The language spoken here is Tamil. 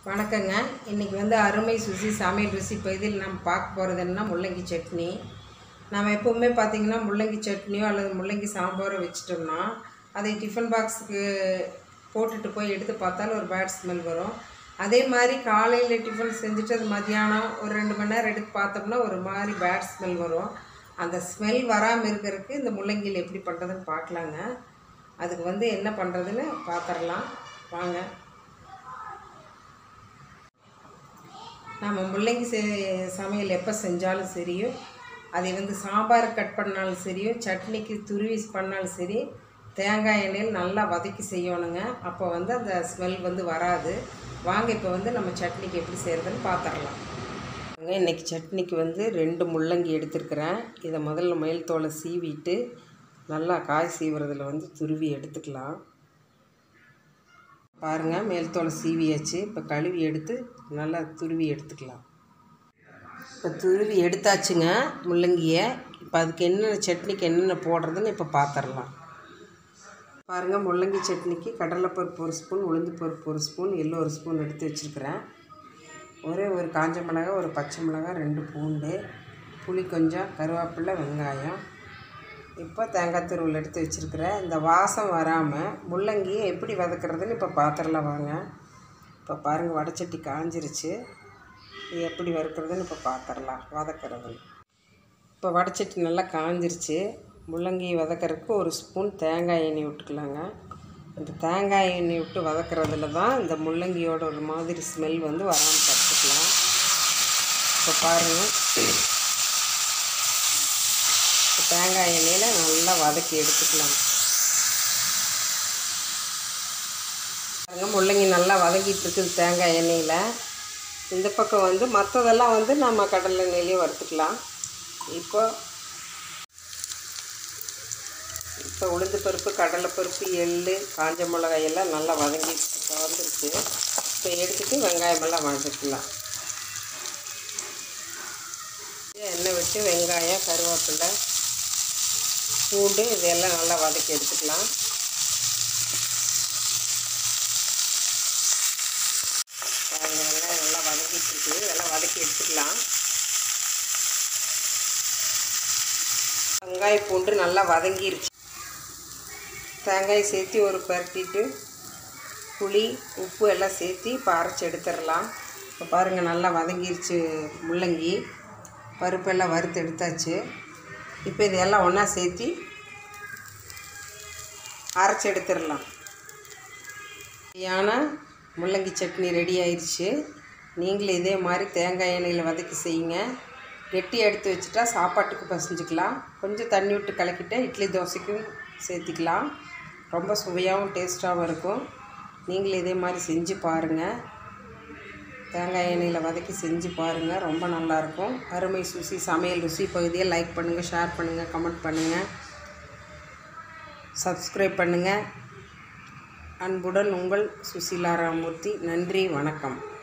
வணக்கங்க இன்றைக்கி வந்து அருமை சுசி சமையல் ருசி பகுதியில் நம்ம பார்க்க போகிறது என்ன முள்ளங்கி சட்னி நம்ம எப்போவுமே பார்த்திங்கன்னா முள்ளங்கி சட்னியோ அல்லது முள்ளங்கி சாம்பாரோ வச்சிட்டோம்னா அதை டிஃபன் பாக்ஸுக்கு போட்டுட்டு போய் எடுத்து பார்த்தாலும் ஒரு பேட் ஸ்மெல் வரும் அதே மாதிரி காலையில் டிஃபன் செஞ்சுட்டு அது மத்தியானம் ஒரு ரெண்டு மணி நேரம் எடுத்து பார்த்தோம்னா ஒரு மாதிரி பேட் ஸ்மெல் வரும் அந்த ஸ்மெல் வராமல் இருக்கிறதுக்கு இந்த முள்ளங்கியில் எப்படி பண்ணுறதுன்னு பார்க்கலாங்க அதுக்கு வந்து என்ன பண்ணுறதுன்னு பார்த்துடலாம் வாங்க நம்ம முள்ளங்கி செ சமையல் எப்போ செஞ்சாலும் சரியோ அதை வந்து சாம்பார் கட் பண்ணாலும் சரியோ சட்னிக்கு துருவி பண்ணாலும் சரி தேங்காய் எண்ணெயில் நல்லா வதக்கி செய்யணுங்க அப்போ வந்து அந்த ஸ்மெல் வந்து வராது வாங்க இப்போ வந்து நம்ம சட்னிக்கு எப்படி செய்கிறதுன்னு பார்த்துடலாம் இன்றைக்கி சட்னிக்கு வந்து ரெண்டு முள்ளங்கி எடுத்துருக்கிறேன் இதை முதல்ல மயில் தோலை சீவிட்டு நல்லா காய் சீவுறதுல வந்து துருவி எடுத்துக்கலாம் பாருங்கள் மேல் தோலை சீவியாச்சு இப்போ கழுவி எடுத்து நல்லா துருவி எடுத்துக்கலாம் இப்போ துருவி எடுத்தாச்சுங்க முள்ளங்கியை இப்போ அதுக்கு என்னென்ன சட்னிக்கு என்னென்ன போடுறதுன்னு இப்போ பார்த்துடலாம் பாருங்கள் முள்ளங்கி சட்னிக்கு கடலைப்பருப்பு ஒரு ஸ்பூன் உளுந்து பருப்பு ஒரு ஸ்பூன் எள்ளு ஒரு ஸ்பூன் எடுத்து வச்சுருக்கிறேன் ஒரே ஒரு காஞ்ச மிளகாய் ஒரு பச்சை மிளகாய் ரெண்டு பூண்டு புளி கொஞ்சம் கருவேப்பிலை வெங்காயம் இப்போ தேங்காய் துருவல் எடுத்து வச்சுருக்கிறேன் இந்த வாசம் வராமல் முள்ளங்கியை எப்படி வதக்குறதுன்னு இப்போ பாத்திரலாம் வாங்க இப்போ பாருங்கள் வடச்சட்டி காஞ்சிருச்சு இது எப்படி வறுக்கிறதுன்னு இப்போ பார்த்துடலாம் வதக்கிறதுன்னு இப்போ வடச்சட்டி நல்லா காஞ்சிருச்சு முள்ளங்கி வதக்கிறதுக்கு ஒரு ஸ்பூன் தேங்காய் எண்ணெய் விட்டுக்கலாங்க இந்த தேங்காய் எண்ணெய் விட்டு வதக்கிறதுல தான் இந்த முள்ளங்கியோட ஒரு மாதிரி ஸ்மெல் வந்து வராமல் தடுத்துக்கலாம் இப்போ பாருங்கள் தேங்காய் எண்ணெயில் நல்லா வதக்கி எடுத்துக்கலாம் பாருங்க முள்ளங்கி நல்லா வதக்கிட்டு இருக்குது தேங்காய் எண்ணெயில் இந்த பக்கம் வந்து மற்றதெல்லாம் வந்து நம்ம கடலை எண்ணெயிலே வறுத்துக்கலாம் இப்போ இப்போ உளுந்து பருப்பு கடலைப்பருப்பு எள் காஞ்ச மிளகாய் எல்லாம் நல்லா வதங்கி வந்துருச்சு இப்போ எடுத்துகிட்டு வெங்காயமெல்லாம் வதக்கிக்கலாம் எண்ணெய் விட்டு வெங்காயம் கருவேப்பிலை பூண்டு இதெல்லாம் நல்லா வதக்கி எடுத்துக்கலாம் பாருங்க வெங்காயம் நல்லா வதக்கிட்டு இருக்குது இதெல்லாம் வதக்கி எடுத்துக்கலாம் வெங்காய பூண்டு நல்லா வதங்கிருச்சு தேங்காய் சேர்த்து ஒரு பரட்டிட்டு புளி உப்பு எல்லாம் சேர்த்து இப்போ அரைச்சி எடுத்துடலாம் இப்போ பாருங்கள் நல்லா வதங்கிருச்சு முள்ளங்கி பருப்பெல்லாம் வறுத்து எடுத்தாச்சு இப்போ இதெல்லாம் ஒன்றா சேர்த்து அரைச்சி எடுத்துடலாம் சரியான முள்ளங்கி சட்னி ரெடி ஆயிடுச்சு நீங்களும் இதே மாதிரி தேங்காய் எண்ணெயில் வதக்கி செய்யுங்க கெட்டி எடுத்து வச்சுட்டா சாப்பாட்டுக்கு பசஞ்சிக்கலாம் கொஞ்சம் தண்ணி விட்டு கலக்கிட்டு இட்லி தோசைக்கும் சேர்த்திக்கலாம் ரொம்ப சுவையாகவும் டேஸ்ட்டாகவும் இருக்கும் நீங்களும் இதே மாதிரி செஞ்சு பாருங்கள் தேங்காய் எண்ணெயில் வதக்கி செஞ்சு பாருங்கள் ரொம்ப நல்லாயிருக்கும் அருமை சுசி சமையல் ருசி பகுதியை லைக் பண்ணுங்கள் ஷேர் பண்ணுங்கள் கமெண்ட் பண்ணுங்கள் சப்ஸ்கிரைப் பண்ணுங்கள் அன்புடன் உங்கள் சுசீலா ராமூர்த்தி நன்றி வணக்கம்